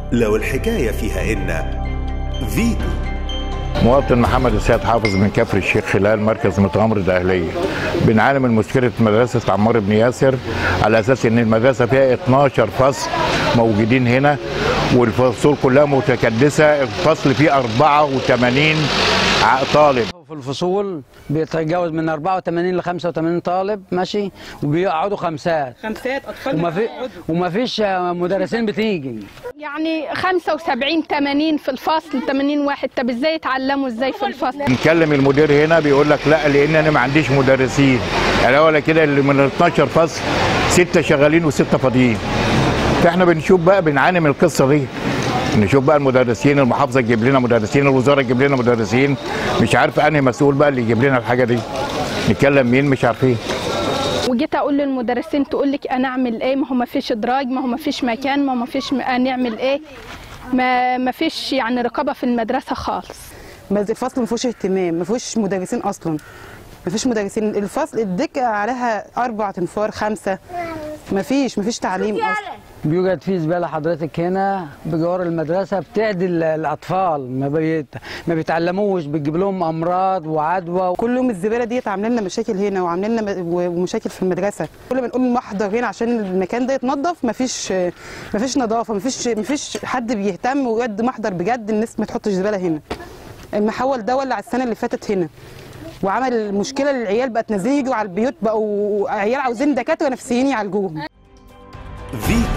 لو الحكاية فيها إن فيتو مواطن محمد السيد حافظ من كفر الشيخ خلال مركز متغمر الأهلية بنعاني من مشكلة مدرسة عمار بن ياسر على أساس إن المدرسة فيها 12 فصل موجودين هنا والفصول كلها متكدسة الفصل فيه 84 ع- طالب في الفصول بيتجاوز من 84 ل 85 طالب ماشي وبيقعدوا خمسات خمسات اطفال وما في بيقعدوا. وما فيش مدرسين بتيجي يعني 75 80 في الفصل 80 واحد طب ازاي يتعلموا ازاي في الفصل نكلم المدير هنا بيقول لك لا لان انا ما عنديش مدرسين يعني ولا كده اللي من ال 12 فصل سته شغالين وسته فاضيين فاحنا بنشوف بقى بنعاني من القصه دي نشوف بقى المدرسين المحافظه تجيب لنا مدرسين الوزاره تجيب لنا مدرسين مش عارف انهي مسؤول بقى اللي يجيب لنا الحاجه دي نتكلم مين مش عارفين وجيت اقول للمدرسين تقول لك انا اعمل ايه ما هو ما فيش ادراج ما هو ما فيش مكان ما هو ما فيش م- نعمل ايه ما ما فيش يعني رقابه في المدرسه خالص بس الفصل ما فيهوش اهتمام ما فيهوش مدرسين اصلا ما فيش مدرسين الفصل الدكه عليها اربع تنفار خمسه ما فيش ما فيش تعليم اصلا بيوجد في زباله حضرتك هنا بجوار المدرسه بتعدي ال- الاطفال ما بيت ما بيتعلموش بتجيب لهم امراض وعدوى كل يوم الزباله ديت عامله لنا مشاكل هنا وعامله لنا م- و- ومشاكل في المدرسه كل ما نقول محضر هنا عشان المكان ده يتنظف ما فيش ما فيش نظافه ما فيش ما فيش حد بيهتم ويقد محضر بجد الناس ما تحطش زباله هنا المحول ده ولع السنه اللي فاتت هنا وعمل مشكله للعيال بقت نازلين يجوا على البيوت بقوا عيال عاوزين دكاتره نفسيين يعالجوهم فيتو